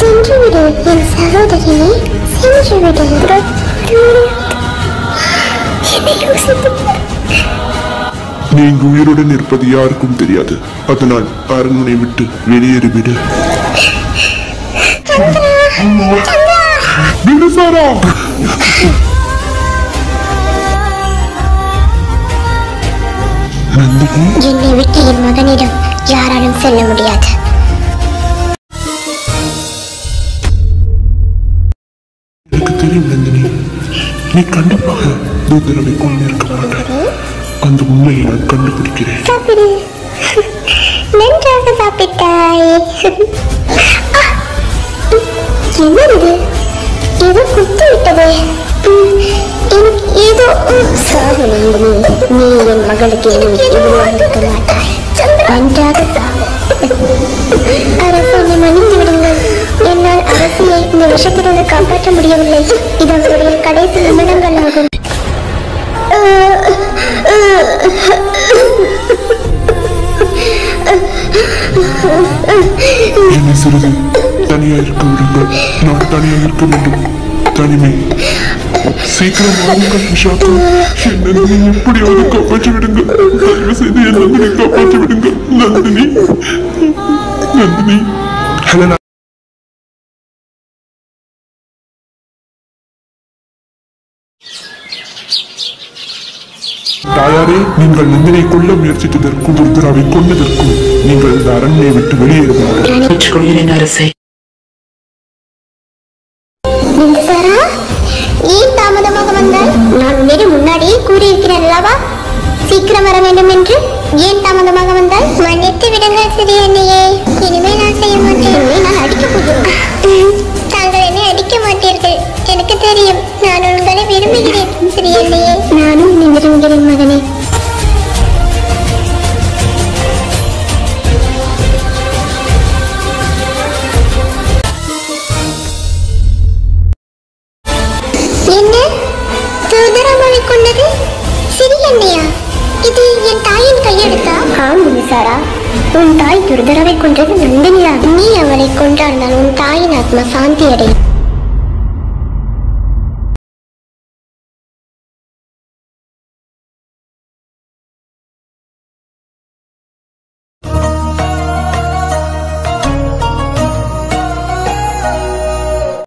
சென்று விடு என் சகோதரியே சென்று விடு என்னை யோசித்து பார். நீங்க உயிருடன் இருப்பது யாருக்கும் தெரியாது அதனால் அரண்மனை விட்டு வெளியேறிவிடு பிந்துசாரா நந்தினி என்னை விட்டு என் மகனிடம் யாராலும் செல்ல முடியாது எனக்கு தெரியும் நந்தினி நீ கண்டிப்பாக தூதரவை கொண்டிருக்க மாட்டாய் அந்த உண்மையை நான் கண்டுபிடிக்கிறேன் சாப்பிடு நன்றாக சாப்பிட்டாய் ஆ! என்னது ஏதோ குத்து விட்டது ம், எனக்கு ஏதோ சாவு நந்தினி நீ என் மகளுக்கு எதிராக இருக்க மாட்டாய் நன்றாக சாவு அரசு என்னை மன்னித்து விடுங்கள் என்னால் அரசியை இந்த விஷத்திலிருந்து காப்பாற்ற முடியவில்லை இது அவருடைய கடைசி நிமிடங்கள் ஆகும் என்னை சிறிது தனியா இருக்க விடுங்கள் நான் தனியா இருக்க வேண்டும் தனிமை சீக்கிரம் வாருங்கள் விஷாக்கு என் நந்தினி எப்படியாவது காப்பாற்றி விடுங்கள் தயவு செய்து என் நந்தினி காப்பாற்றி விடுங்கள் நந்தினி நந்தினி ஹலோ தாயாரே நீங்கள் நந்தினை கொல்ல முயற்சித்ததற்கும் துர்தராவை கொண்டதற்கும் நீங்கள் இந்த அரண்மனையை விட்டு வெளியேற வேண்டும் ஏற்றுக்கொள்கிறேன் அரசே பிந்துசாரா ஏன் தாமதமாக வந்தாய் நான் உன்னிடம் முன்னாடியே கூறியிருக்கிறேன் அல்லவா சீக்கிரம் வர வேண்டும் என்று ஏன் தாமதமாக வந்தாய் மன்னித்து விடுங்கள் சிறிய அண்ணியே இனிமேல் நான் செய்ய மாட்டேன் இனிமேல் நான் அடிக்க போகிறேன் தாங்கள் என்னை அடிக்க மாட்டீர்கள் எனக்கு தெரியும் நான் உங்களை விரும்புகிறேன் சிறிய அண்ணியே நானும் உன்னை விரும்புகிறேன் மகனே என்ன தூதராமாவை கொண்டது சிறியண்ணையா இது என் தாயின் கையெழுத்தா ஆம் புனிசாரா உன் தாய் துர்தரவை கொன்றது நந்தினியா நீ அவளை கொன்றால் உன் தாயின் ஆத்மா சாந்தி அடையும்